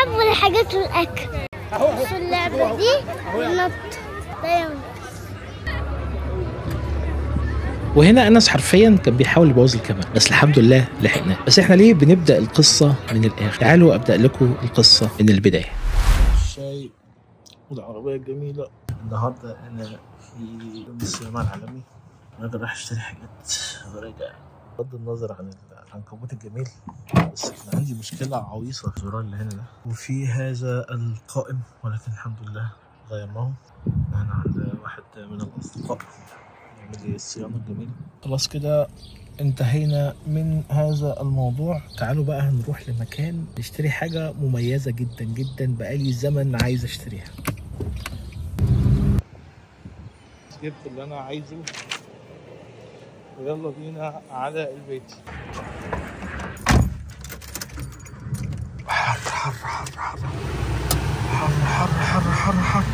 اللعب والحاجات والاكل بصوا اللعبه دي نط دايما وهنا انس حرفيا كان بيحاول يبوظ الكاميرا بس الحمد لله لحقناه بس احنا ليه بنبدا القصه من الاخر تعالوا ابدا لكم القصه من البدايه الشاي والعربيه الجميله النهارده انا في يوم السينما العالمي انا رايح اشتري حاجات وراجع بغض النظر عن العنكبوت الجميل بس كان عندي مشكله عويصه في الزرار اللي هنا ده وفي هذا القائم ولكن الحمد لله غيرناه انا عند واحد من الاصدقاء يعمل لي الصيانه الجميله خلاص كده انتهينا من هذا الموضوع تعالوا بقى هنروح لمكان نشتري حاجة مميزة جدا جدا بقالي زمن عايز اشتريها جبت اللي انا عايزه ويلا بينا على البيت حر حر حر حر حر حر حر حر حر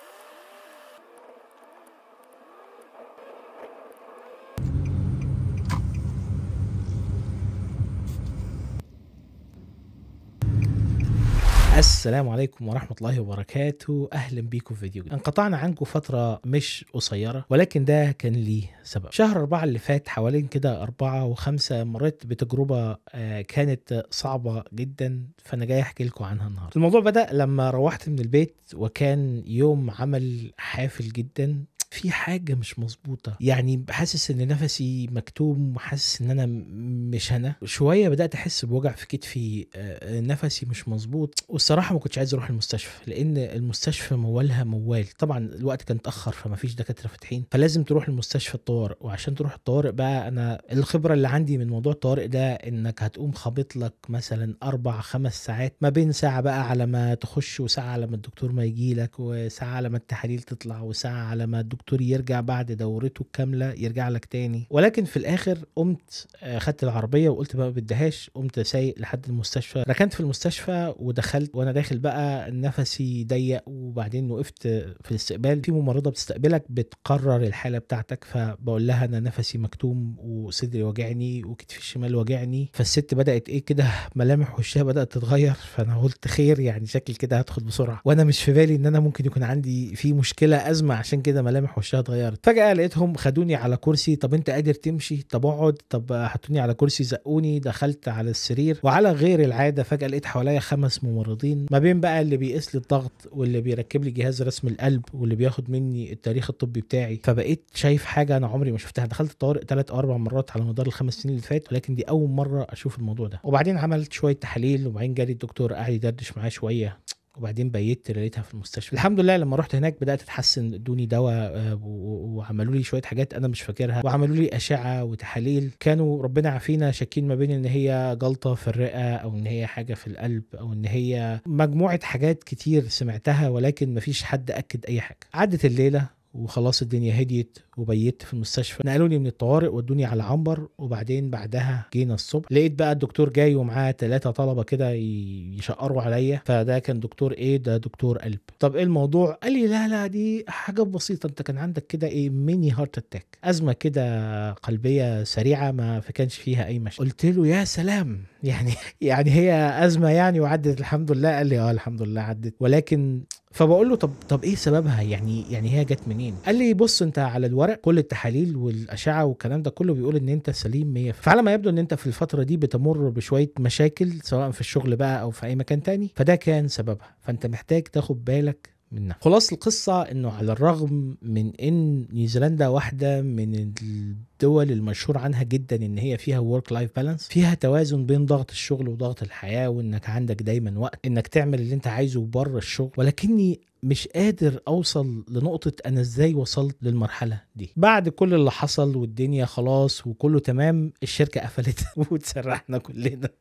السلام عليكم ورحمة الله وبركاته أهلا بيكم في فيديو جديد. انقطعنا عنكم فترة مش قصيرة ولكن ده كان ليه سبب شهر أربعة اللي فات حوالين كده أربعة وخمسة مريت بتجربة آه، كانت صعبة جدا فأنا جاي أحكي لكم عنها النهاردة الموضوع بدأ لما روحت من البيت وكان يوم عمل حافل جدا في حاجة مش مظبوطة يعني حاسس ان نفسي مكتوم وحاسس ان انا م- مش انا شوية بدأت احس بوجع في كتفي آه، نفسي مش مظبوط والصراحة ما كنتش عايز اروح المستشفى لان المستشفى موالها موال طبعا الوقت كان اتأخر فما فيش دكاترة فاتحين فلازم تروح المستشفى الطوارئ وعشان تروح الطوارئ بقى انا الخبرة اللي عندي من موضوع الطوارئ ده انك هتقوم خابط لك مثلا اربع خمس ساعات ما بين ساعة بقى على ما تخش وساعة على ما الدكتور ما يجي لك وساعة على ما التحاليل تطلع وساعة على ما الدكتور يرجع بعد دورته الكاملة يرجع لك تاني ولكن في الاخر قمت آه، خدت العربية وقلت بقى ما بديهاش قمت سايق لحد المستشفى ركنت في المستشفى ودخلت وانا داخل بقى نفسي ضيق وبعدين وقفت في الاستقبال في ممرضة بتستقبلك بتقرر الحالة بتاعتك فبقول لها انا نفسي مكتوم وصدري وجعني وكتفي الشمال وجعني فالست بدأت ايه كده ملامح وشها بدأت تتغير فانا قلت خير يعني شكل كده هدخل بسرعة وانا مش في بالي ان انا ممكن يكون عندي في مشكلة ازمة عشان كده ملامح وشها اتغيرت فجأة لقيتهم خدوني على كرسي طب انت قادر تمشي طب اقعد طب حطوني على كرسي زقوني دخلت على السرير وعلى غير العادة فجأة لقيت حواليا خمس ممرضين ما بين بقى اللي بيقيس لي الضغط واللي بيركب لي جهاز رسم القلب واللي بياخد مني التاريخ الطبي بتاعي فبقيت شايف حاجة انا عمري ما شفتها دخلت الطوارئ ثلاث او اربع مرات على مدار الخمس سنين اللي فاتوا ولكن دي اول مرة اشوف الموضوع ده وبعدين عملت شوية تحاليل وبعدين جالي الدكتور قاعد يدردش معايا شوية وبعدين بيت لقيتها في المستشفى الحمد لله لما رحت هناك بدات اتحسن ادوني دواء آه، و- و- وعملوا لي شويه حاجات انا مش فاكرها وعملوا لي اشعه وتحاليل كانوا ربنا عافينا شاكين ما بين ان هي جلطه في الرئه او ان هي حاجه في القلب او ان هي مجموعه حاجات كتير سمعتها ولكن مفيش حد اكد اي حاجه عدت الليله وخلاص الدنيا هديت وبيت في المستشفى نقلوني من الطوارئ ودوني على عنبر وبعدين بعدها جينا الصبح لقيت بقى الدكتور جاي ومعاه ثلاثة طلبة كده ي- يشقروا عليا فده كان دكتور ايه ده دكتور قلب طب ايه الموضوع قال لي لا لا دي حاجة بسيطة انت كان عندك كده ايه ميني هارت اتاك ازمة كده قلبية سريعة ما في كانش فيها اي مشاكل قلت له يا سلام يعني يعني هي ازمة يعني وعدت الحمد لله قال لي اه الحمد لله عدت ولكن فبقول له طب طب ايه سببها يعني يعني هي جت منين قال لي بص انت على الورق كل التحاليل والاشعه والكلام ده كله بيقول ان انت سليم 100 فعلى ما يبدو ان انت في الفتره دي بتمر بشويه مشاكل سواء في الشغل بقى او في اي مكان تاني فده كان سببها فانت محتاج تاخد بالك منها خلاص القصة انه على الرغم من ان نيوزيلندا واحدة من الدول المشهور عنها جدا ان هي فيها ورك لايف بالانس فيها توازن بين ضغط الشغل وضغط الحياة وانك عندك دايما وقت انك تعمل اللي انت عايزه بره الشغل ولكني مش قادر اوصل لنقطة انا ازاي وصلت للمرحلة دي بعد كل اللي حصل والدنيا خلاص وكله تمام الشركة قفلت وتسرحنا كلنا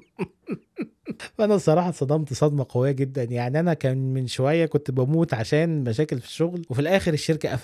فانا الصراحه اتصدمت صدمه قويه جدا يعني انا كان من شويه كنت بموت عشان مشاكل في الشغل وفي الاخر الشركه قفلت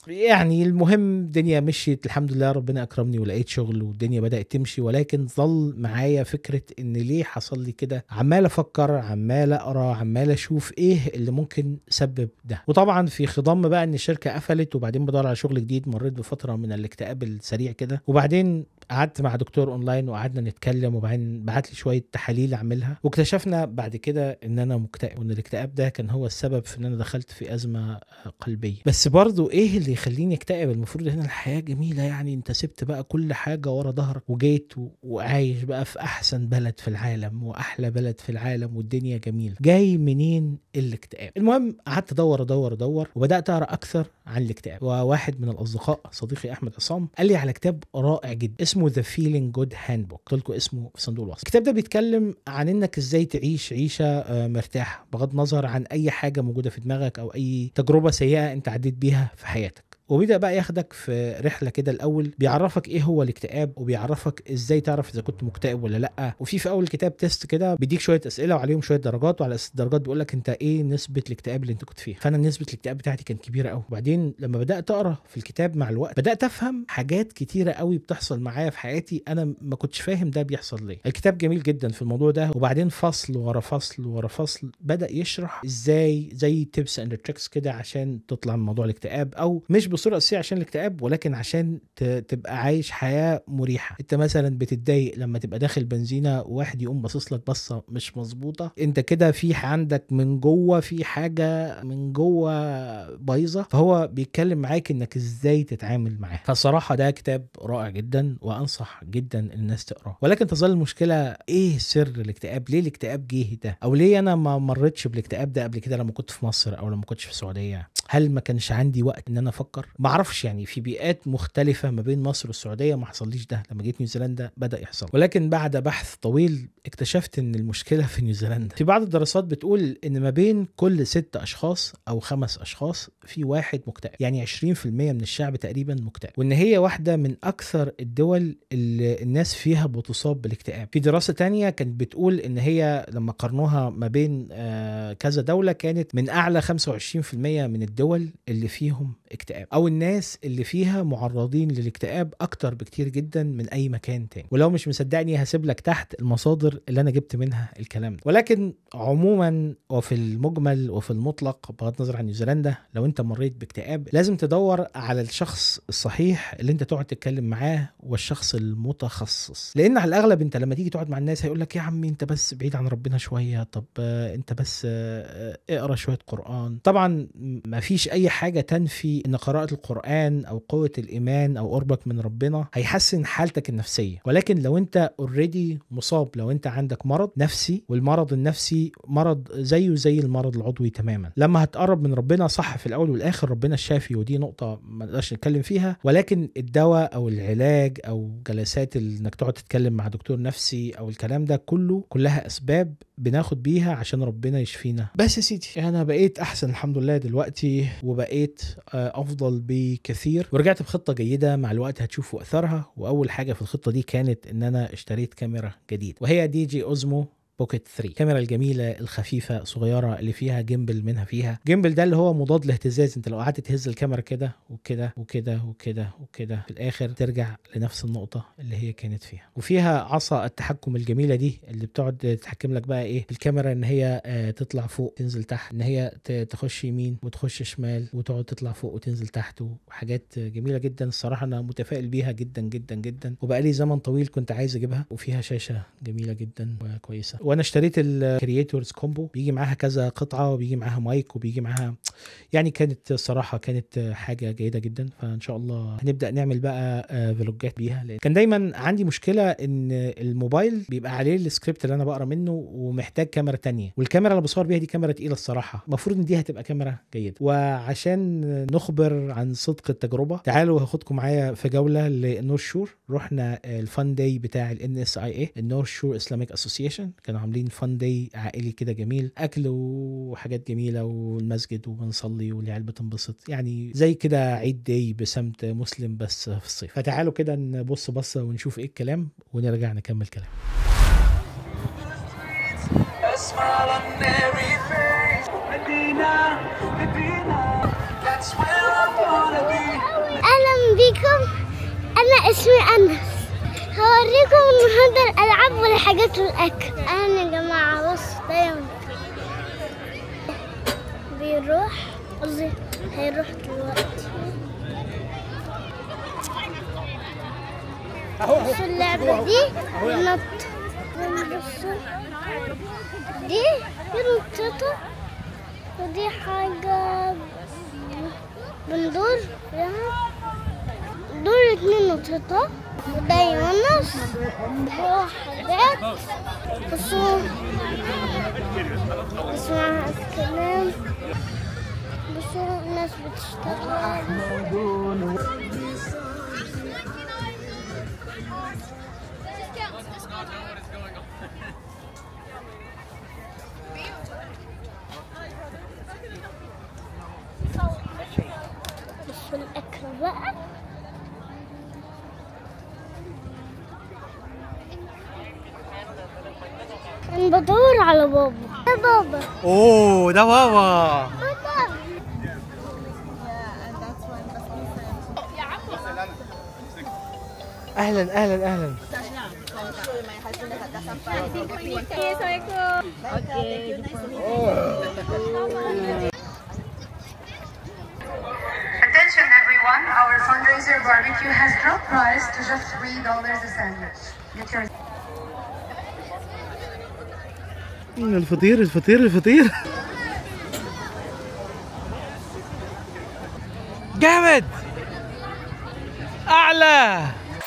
يعني المهم الدنيا مشيت الحمد لله ربنا اكرمني ولقيت شغل والدنيا بدات تمشي ولكن ظل معايا فكره ان ليه حصل لي كده عمال افكر عمال اقرا عمال اشوف ايه اللي ممكن سبب ده وطبعا في خضم بقى ان الشركه قفلت وبعدين بدور على شغل جديد مريت بفتره من الاكتئاب السريع كده وبعدين قعدت مع دكتور اونلاين وقعدنا نتكلم وبعدين بعت لي شويه تحاليل اعملها واكتشفنا بعد كده ان انا مكتئب وان الاكتئاب ده كان هو السبب في ان انا دخلت في ازمه قلبيه بس برضو ايه اللي يخليني اكتئب المفروض هنا الحياه جميله يعني انت سبت بقى كل حاجه ورا ظهرك وجيت و- وعايش بقى في احسن بلد في العالم واحلى بلد في العالم والدنيا جميله جاي منين الاكتئاب المهم قعدت ادور ادور ادور وبدات اقرا اكثر عن الاكتئاب وواحد من الاصدقاء صديقي احمد عصام قال لي على كتاب رائع جدا اسمه ذا فيلينج جود هاند بوك قلت لكم اسمه في صندوق الوصف الكتاب ده بيتكلم عن انك ازاي تعيش عيشه آه، مرتاحه بغض النظر عن اي حاجه موجوده في دماغك او اي تجربه سيئه انت عديت بيها في حياتك وبيبدا بقى ياخدك في رحله كده الاول بيعرفك ايه هو الاكتئاب وبيعرفك ازاي تعرف اذا كنت مكتئب ولا لا وفي في اول الكتاب تيست كده بيديك شويه اسئله وعليهم شويه درجات وعلى اساس الدرجات بيقول لك انت ايه نسبه الاكتئاب اللي انت كنت فيها فانا نسبه الاكتئاب بتاعتي كانت كبيره قوي وبعدين لما بدات اقرا في الكتاب مع الوقت بدات افهم حاجات كتيره قوي بتحصل معايا في حياتي انا ما كنتش فاهم ده بيحصل ليه الكتاب جميل جدا في الموضوع ده وبعدين فصل ورا فصل ورا فصل بدا يشرح ازاي زي تيبس اند تريكس كده عشان تطلع من موضوع الاكتئاب او مش بصوره اساسيه عشان الاكتئاب ولكن عشان ت- تبقى عايش حياه مريحه انت مثلا بتتضايق لما تبقى داخل بنزينه وواحد يقوم باصص لك بصه مش مظبوطه انت كده في عندك من جوه في حاجه من جوه بايظه فهو بيتكلم معاك انك ازاي تتعامل معاه فالصراحه ده كتاب رائع جدا وانصح جدا الناس تقراه ولكن تظل المشكله ايه سر الاكتئاب ليه الاكتئاب جه ده او ليه انا ما مريتش بالاكتئاب ده قبل كده لما كنت في مصر او لما كنتش في السعوديه هل ما كانش عندي وقت ان انا افكر ما اعرفش يعني في بيئات مختلفه ما بين مصر والسعوديه ما حصليش ده لما جيت نيوزيلندا بدا يحصل ولكن بعد بحث طويل اكتشفت ان المشكله في نيوزيلندا في بعض الدراسات بتقول ان ما بين كل ست اشخاص او خمس اشخاص في واحد مكتئب يعني 20% من الشعب تقريبا مكتئب وان هي واحده من اكثر الدول اللي الناس فيها بتصاب بالاكتئاب في دراسه تانية كانت بتقول ان هي لما قارنوها ما بين آه، كذا دوله كانت من اعلى 25% من الدول اللي فيهم اكتئاب او الناس اللي فيها معرضين للاكتئاب اكتر بكتير جدا من اي مكان تاني ولو مش مصدقني هسيب لك تحت المصادر اللي انا جبت منها الكلام ده ولكن عموما وفي المجمل وفي المطلق بغض النظر عن نيوزيلندا لو انت مريت باكتئاب لازم تدور على الشخص الصحيح اللي انت تقعد تتكلم معاه والشخص المتخصص لان على الاغلب انت لما تيجي تقعد مع الناس هيقول لك يا عمي انت بس بعيد عن ربنا شويه طب آه، انت بس آه، آه، اقرا شويه قران طبعا ما فيش اي حاجه تنفي ان قراءه القران او قوه الايمان او قربك من ربنا هيحسن حالتك النفسيه ولكن لو انت اوريدي مصاب لو انت عندك مرض نفسي والمرض النفسي مرض زيه زي المرض العضوي تماما لما هتقرب من ربنا صح في الاول والاخر ربنا الشافي ودي نقطه ما نقدرش نتكلم فيها ولكن الدواء او العلاج او جلسات ال- انك تقعد تتكلم مع دكتور نفسي او الكلام ده كله كلها اسباب بناخد بيها عشان ربنا يشفينا بس يا سيدي انا بقيت احسن الحمد لله دلوقتي وبقيت آه، افضل بكثير ورجعت بخطه جيده مع الوقت هتشوفوا اثرها واول حاجه في الخطه دي كانت ان انا اشتريت كاميرا جديده وهي دي جي اوزمو بوكيت 3 الكاميرا الجميله الخفيفه صغيره اللي فيها جيمبل منها فيها جيمبل ده اللي هو مضاد لاهتزاز انت لو قعدت تهز الكاميرا كده وكده وكده وكده وكده في الاخر ترجع لنفس النقطه اللي هي كانت فيها وفيها عصا التحكم الجميله دي اللي بتقعد تحكم لك بقى ايه الكاميرا ان هي آه، تطلع فوق تنزل تحت ان هي ت- تخش يمين وتخش شمال وتقعد تطلع فوق وتنزل تحت وحاجات جميله جدا الصراحه انا متفائل بيها جدا جدا جدا وبقالي زمن طويل كنت عايز اجيبها وفيها شاشه جميله جدا وكويسه وانا اشتريت الكرييتورز كومبو بيجي معاها كذا قطعه وبيجي معاها مايك وبيجي معاها يعني كانت الصراحه كانت حاجه جيده جدا فان شاء الله هنبدا نعمل بقى آه، فلوجات بيها لان كان دايما عندي مشكله ان الموبايل بيبقى عليه السكريبت اللي انا بقرا منه ومحتاج كاميرا تانية والكاميرا اللي بصور بيها دي كاميرا تقيله الصراحه المفروض ان دي هتبقى كاميرا جيده وعشان نخبر عن صدق التجربه تعالوا هاخدكم معايا في جوله لنورث شور رحنا الفان داي بتاع الان اس اي اي النورث شور اسلاميك اسوسيشن كانوا عاملين فان داي عائلي كده جميل اكل وحاجات جميله والمسجد وبنصلي والعيال بتنبسط يعني زي كده عيد داي بسمت مسلم بس في الصيف فتعالوا كده نبص بصه ونشوف ايه الكلام ونرجع نكمل كلام A smile on every face. Medina, Medina. Got اهلا بيكم انا اسمي انس هوريكم النهارده الالعاب والحاجات والاكل اهلا يا جماعه بص ده يوم بيروح قصدي هيروح دلوقتي بصوا اللعبة دي نط بصوا دي ينططوا ودي حاجة بندور فيها دول اتنين نططة وده يونس هو حاجات بصوا اسمع الكلام بصوا الناس بتشتغل بصوا الأكل بقى أنا بدور على بابا يا بابا اوه ده بابا بابا اهلا اهلا اهلا Attention everyone, our fundraiser barbecue has dropped price to just $3 a sandwich. Get your الفطير الفطير الفطير جامد اعلى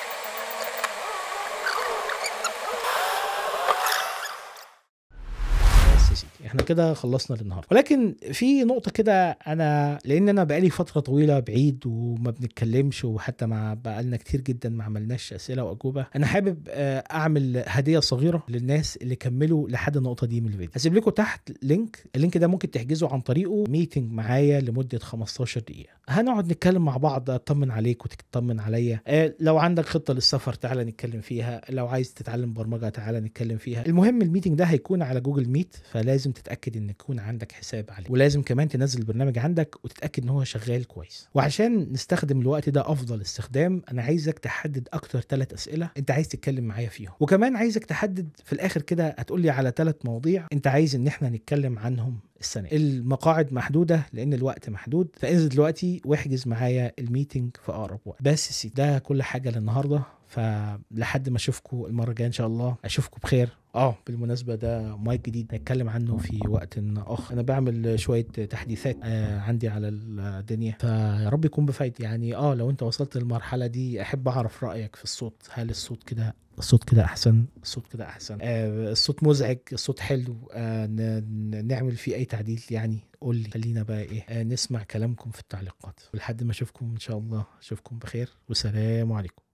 بس يا سيدي احنا كده خلصنا للنهارده ولكن في نقطه كده انا لان انا بقالي فتره طويله بعيد وما بنتكلمش وحتى مع بقالنا كتير جدا ما عملناش اسئله واجوبه انا حابب آه، اعمل هديه صغيره للناس اللي كملوا لحد النقطه دي من الفيديو هسيب لكم تحت لينك اللينك ده ممكن تحجزوا عن طريقه ميتنج معايا لمده 15 دقيقه هنقعد نتكلم مع بعض اطمن عليك وتطمن عليا آه، لو عندك خطه للسفر تعالى نتكلم فيها لو عايز تتعلم برمجه تعالى نتكلم فيها المهم الميتنج ده هيكون على جوجل ميت فلازم تتاكد ان يكون عندك حساب عليه ولازم كمان تنزل البرنامج عندك وتتاكد ان هو شغال كويس وعشان نستخدم الوقت ده افضل استخدام انا عايزك تحدد اكتر ثلاث اسئله انت عايز تتكلم معايا فيهم وكمان عايزك تحدد في الاخر كده هتقول لي على ثلاث مواضيع انت عايز ان احنا نتكلم عنهم السنه المقاعد محدوده لان الوقت محدود فانزل دلوقتي واحجز معايا الميتنج في اقرب وقت بس يا سيدي ده كل حاجه للنهارده فلحد ما اشوفكم المره الجايه ان شاء الله اشوفكم بخير اه بالمناسبه ده مايك جديد هنتكلم عنه في وقت اخر انا بعمل شويه تحديثات آه عندي على الدنيا فيا رب يكون بفايده يعني اه لو انت وصلت للمرحله دي احب اعرف رايك في الصوت هل الصوت كده الصوت كده احسن الصوت كده احسن آه الصوت مزعج الصوت حلو آه ن- ن- نعمل فيه اي تعديل يعني قول لي خلينا بقى ايه آه نسمع كلامكم في التعليقات ولحد ما اشوفكم ان شاء الله اشوفكم بخير وسلام عليكم